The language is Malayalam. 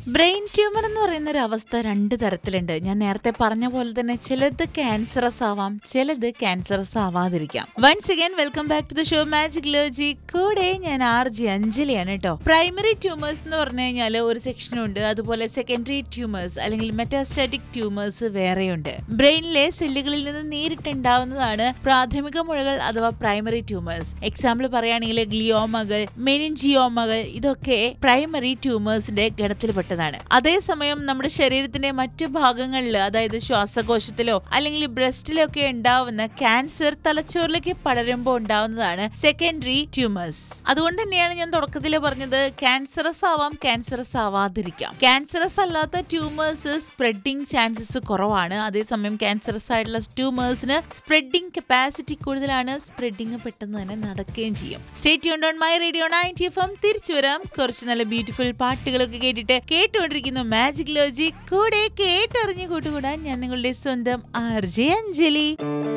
ബ്രെയിൻ ട്യൂമർ എന്ന് പറയുന്ന ഒരു അവസ്ഥ രണ്ട് തരത്തിലുണ്ട് ഞാൻ നേരത്തെ പറഞ്ഞ പോലെ തന്നെ ചിലത് ക്യാൻസറസ് ആവാം ചിലത് ക്യാൻസറസ് ആവാതിരിക്കാം once again welcome back to the show magic ലോജി കൂടെ ഞാൻ ആർ ജി അഞ്ജലിയാണ് കേട്ടോ പ്രൈമറി ട്യൂമേഴ്സ് എന്ന് പറഞ്ഞു കഴിഞ്ഞാൽ ഒരു സെക്ഷനുണ്ട് അതുപോലെ സെക്കൻഡറി ട്യൂമേഴ്സ് അല്ലെങ്കിൽ മെറ്റാസ്റ്റാറ്റിക് ട്യൂമേഴ്സ് വേറെയുണ്ട് ബ്രെയിനിലെ സെല്ലുകളിൽ നിന്ന് നേരിട്ടുണ്ടാവുന്നതാണ് പ്രാഥമിക മുഴകൾ അഥവാ പ്രൈമറി ട്യൂമേഴ്സ് എക്സാമ്പിൾ പറയുകയാണെങ്കിൽ ഗ്ലിയോമകൾ മെനിഞ്ചിയോമകൾ ഇതൊക്കെ പ്രൈമറി ട്യൂമേഴ്സിന്റെ ഗണത്തിൽപ്പെട്ടതാണ് അതേസമയം നമ്മുടെ ശരീരത്തിന്റെ മറ്റു ഭാഗങ്ങളിൽ അതായത് ശ്വാസകോശത്തിലോ അല്ലെങ്കിൽ ബ്രസ്റ്റിലോ ഒക്കെ ഉണ്ടാവുന്ന ക്യാൻസർ തലച്ചോറിലേക്ക് പടരുമ്പോൾ ഉണ്ടാവുന്നതാണ് സെക്കൻഡറി ട്യൂമേഴ്സ് അതുകൊണ്ട് തന്നെയാണ് ഞാൻ തുടക്കത്തിൽ പറഞ്ഞത് ക്യാൻസറസ് ആവാം ക്യാൻസറസ് ആവാതിരിക്കാം ക്യാൻസറസ് അല്ലാത്ത ട്യൂമേഴ്സ് സ്പ്രെഡിങ് ചാൻസസ് കുറവാണ് അതേസമയം ക്യാൻസറസ് ആയിട്ടുള്ള ട്യൂമേഴ്സിന് സ്പ്രെഡിങ് കപ്പാസിറ്റി കൂടുതലാണ് സ്പ്രെഡിങ് പെട്ടെന്ന് തന്നെ നടക്കുകയും ചെയ്യും stay on my radio ninety F M തിരിച്ചു വരാം കുറച്ച് നല്ല ബ്യൂട്ടിഫുൾ പാട്ടുകളൊക്കെ കേട്ടിട്ട് കേട്ടുകൊണ്ടിരിക്കുന്നു മാജിക് ലോജി കൂടെ കേട്ടറിഞ്ഞു കൂട്ടുകൂടാൻ ഞാൻ നിങ്ങളുടെ സ്വന്തം ആർ ജെ അഞ്ജലി